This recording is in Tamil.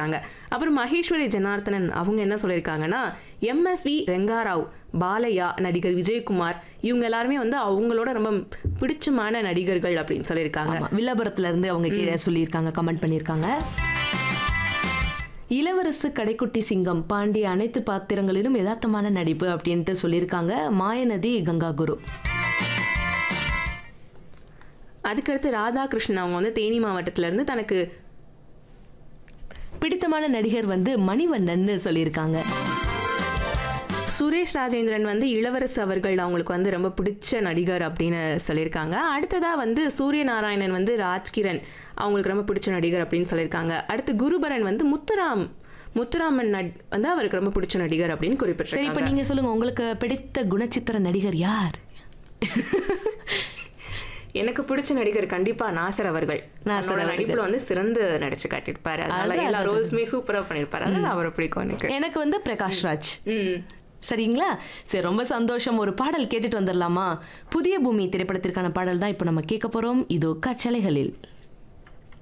சொல்லியிருக்காங்க அப்புறம் மகேஸ்வரி ஜனார்த்தனன் அவங்க என்ன சொல்லியிருக்காங்கன்னா எம்எஸ்வி ரெங்காராவ் பாலையா நடிகர் விஜயகுமார் இவங்க எல்லாருமே வந்து அவங்களோட ரொம்ப பிடிச்சமான நடிகர்கள் அப்படின்னு சொல்லியிருக்காங்க ஆமா, வில்லாபுரத்துல இருந்து அவங்க கீழே சொல்லியிருக்காங்க கமெண்ட் பண்ணியிருக்காங்க இளவரசு கடைக்குட்டி சிங்கம் பாண்டிய அனைத்து பாத்திரங்களிலும் யதார்த்தமான நடிப்பு அப்படின்ட்டு சொல்லியிருக்காங்க மாயநதி கங்கா குரு அதுக்கடுத்து ராதாகிருஷ்ணன் அவங்க வந்து தேனி மாவட்டத்துல இருந்து தனக்கு பிடித்தமான நடிகர் வந்து மணிவண்ணன்னு சொல்லியிருக்காங்க சுரேஷ் ராஜேந்திரன் வந்து இளவரசு அவர்கள் அவங்களுக்கு வந்து ரொம்ப பிடிச்ச நடிகர் அப்படின்னு சொல்லியிருக்காங்க அடுத்ததா வந்து சூரிய நாராயணன் வந்து ராஜ்கிரண் அவங்களுக்கு ரொம்ப பிடிச்ச நடிகர் அப்படின்னு சொல்லியிருக்காங்க அடுத்து குருபரன் வந்து முத்துராம் முத்துராமன் நட் வந்து அவருக்கு ரொம்ப பிடிச்ச நடிகர் அப்படின்னு சரி இப்ப குறிப்பிட்டிருக்காங்க நீங்க சொல்லுங்க உங்களுக்கு பிடித்த குணச்சித்திர நடிகர் யார் எனக்கு பிடிச்ச நடிகர் கண்டிப்பா நாசர் அவர்கள் நாசர் நாசர் அவர்கள். நடிப்புல வந்து சிறந்து நடிச்சு காட்டியிருப்பாரு அதனால அதான், எல்லா அதான். ரோல்ஸுமே சூப்பரா பண்ணியிருப்பாரு அதனால அவரை பிடிக்கும் எனக்கு எனக்கு வந்து பிரகாஷ் ராஜ் ம் சரிங்களா சரி ரொம்ப சந்தோஷம் ஒரு பாடல் கேட்டுட்டு வந்துடலாமா புதிய பூமி திரைப்படத்திற்கான பாடல் தான் இப்போ நம்ம கேட்க போறோம் இதோ காற்றலைகளில்